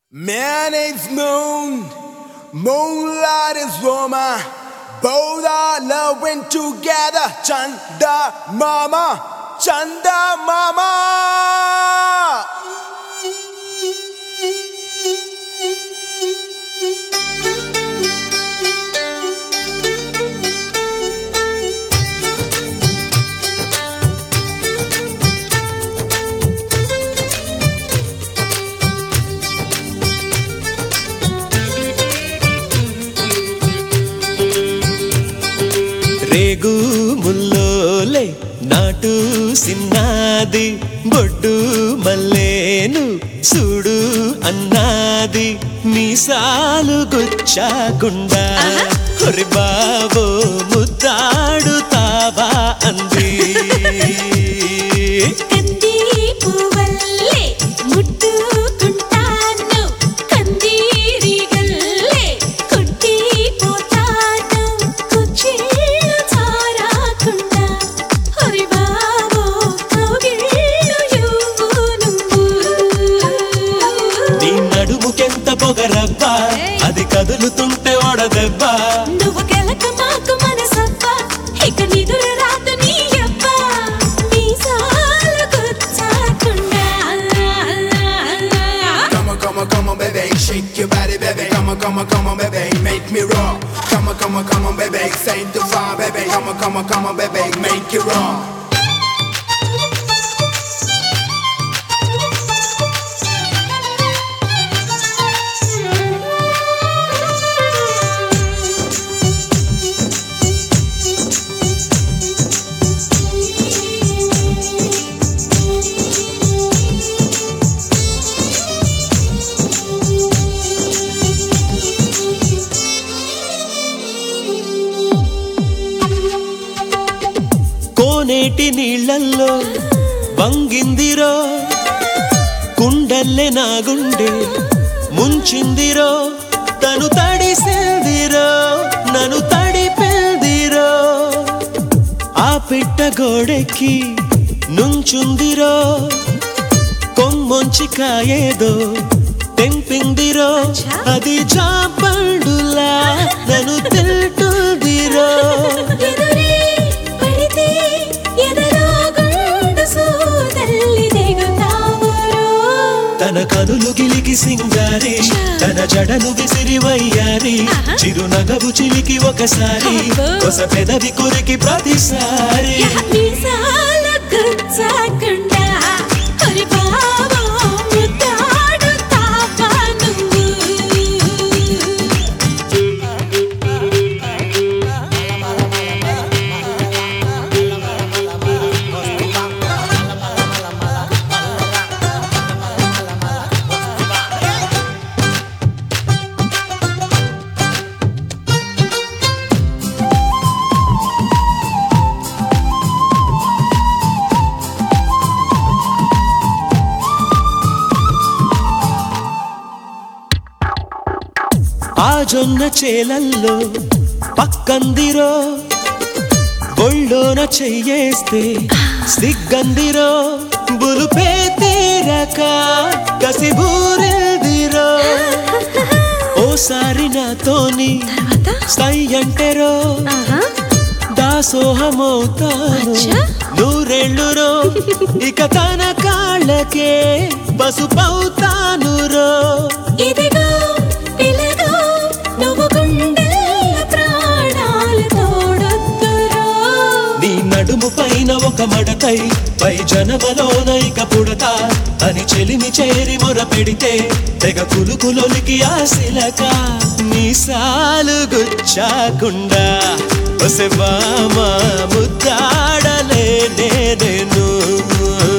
Man is moon, moonlight is woman. Both are loving together. Chanda mama, Chanda mama. రేగు ముల్లోలే నాటు సిన్నాది బొడ్డు మల్లేను చూడు అన్నాది మీసాలు గుచ్చాకుండా హొరి బాబో ముద్దాడుతావా అంది కంది పువ్వల్లే ముట్టుకుంటాను కందిరిగల్లే కొట్టిపోతాను కుచ్చిళ్ళు చారాకుండా హరి బాబో కౌగిళ్ళు ఇవ్వు నువ్వు నీ నడుముకెంత పొగరబ్బా అది కదులుతుంటే ఓడదెబ్బా నువ్వు గెలక మాకు మనసప్ప ఇక నిదుర రాదు నీ అబ్బ మీసాలు గుచ్చాకుండా Come on, come on, come on, baby, shake your body, baby. Come on, come on, come on, baby, make me rock. Come on, come on, come on, baby, say the fire, baby. Come on, come on, come on, baby, make it rock. కోనేటి నీళ్ళల్లో వంగిందిరో కుండల్లే నా గుండె ముంచిందిరో తను తడిసిందిరో నన్ను తడిపిందిరో ఆ పిట్ట గోడెక్కి నుంచుందిరో కొమ్మొంచి కాయేదో తెంపిందిరో అది జాపండులా నన్ను తింటుందిరో ఎదురే పడితే ఎదరో గుండు సూదల్లి దిగుతావురో తన కనులు గిలికి సింగారి తన జడను విసిరి వయ్యారి చిరునగవు చిలికి ఒకసారి కొస పెదవి కొరికి ప్రతిసారి మీసాల గుచ్చాకుండా హరి బాబో ముద్దాడుతావా నువ్వు ఆ జొన్న చేలల్లో పక్కందిరో ఒళ్ళోన చెయ్యేస్తే సిగ్గందిరో బులుపే తీరక కసిబూరెల్దిరో ఓసారి నాతోని సై అంటేరో దాసోహమవుతాను అచ్చా. నూరెళ్ళురో ఇక తన కాళ్ళకే పసుపవుతాను రో ఇదిగో పిలగో నువ్వు గుండెల ప్రాణాలు తోడొద్దురో నీ నడుము పైన ఒక మడతై పై జనమలోన ఇక పుడతా అని చెలిమి చేరి మొర పెడితే తెగ కులుకులొలికి ఆశిలక నీ సాలు గుచ్చాకుండా ఒసె బామ ముద్దాడలే నేను